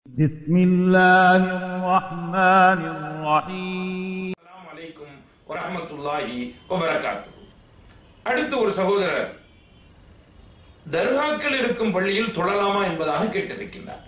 بسم الله الرحمن الرحيم அஸ்ஸலாமு அலைக்கும் வரஹ்மத்துல்லாஹி வபரகாத்துஹு அடுத்து ஒரு சகோதரர் தர்காக்கள் இருக்கும் பள்ளியில் தொழலாமா என்பதாக கேட்டிருக்கின்றார்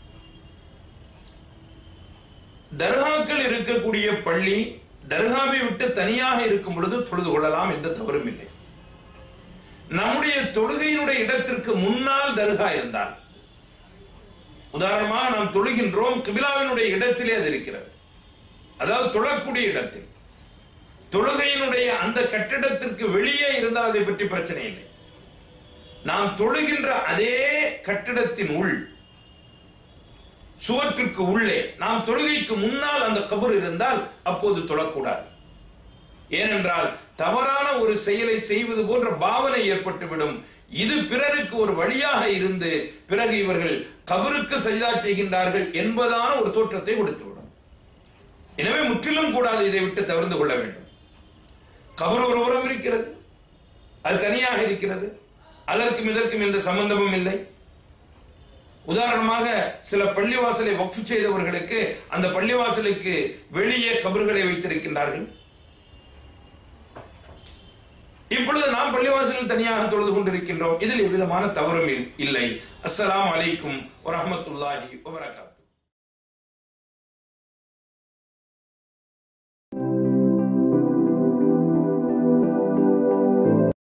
தர்காக்கள் இருக்கக்கூடிய பள்ளி தர்காவை விட்டு தனியாக இருக்கும் பொழுது தொழுது கொள்ளலாம் எந்த தவறும் இல்லை நம்முடைய தொழுகையினுடைய இடத்திற்கு முன்னால் தர்கா இருந்தால் உதாரணமாக நாம் தொழுகின்றோம் கிபிலாவினுடைய இடத்திலே அது இருக்கிறது அதாவது தொழக்கூடிய இடத்தில் தொழுகையினுடைய அந்த கட்டிடத்திற்கு வெளியே இருந்தால் அதை பற்றி பிரச்சனை இல்லை நாம் தொழுகின்ற அதே கட்டிடத்தின் உள் சுவற்றிற்கு உள்ளே நாம் தொழுகைக்கு முன்னால் அந்த கபர் இருந்தால் அப்போது தொழக்கூடாது ஏனென்றால் தவறான ஒரு செயலை செய்வது போன்ற பாவனை ஏற்பட்டுவிடும் இது பிறருக்கு ஒரு வழியாக இருந்து பிறகு இவர்கள் கபருக்கு சஜிதா செய்கின்றார்கள் என்பதான ஒரு தோற்றத்தை கொடுத்துவிடும் எனவே முற்றிலும் கூடாது இதை விட்டு தவிர்த்து கொள்ள வேண்டும் கபர் ஒரு உரம் இருக்கிறது அது தனியாக இருக்கிறது அதற்கும் இதற்கும் எந்த சம்பந்தமும் இல்லை உதாரணமாக சில பள்ளிவாசலை வக்ஃபு செய்தவர்களுக்கு அந்த பள்ளிவாசலுக்கு வெளியே கபர்களை வைத்திருக்கின்றார்கள் இப்பொழுது நாம் பள்ளிவாசலில் தனியாக தொழுது கொண்டிருக்கின்றோம் இதில் எவ்விதமான தவறும் இல்லை அஸ்ஸலாமு அலைக்கும் வரஹ்மத்துல்லாஹி வபரகாத்துஹு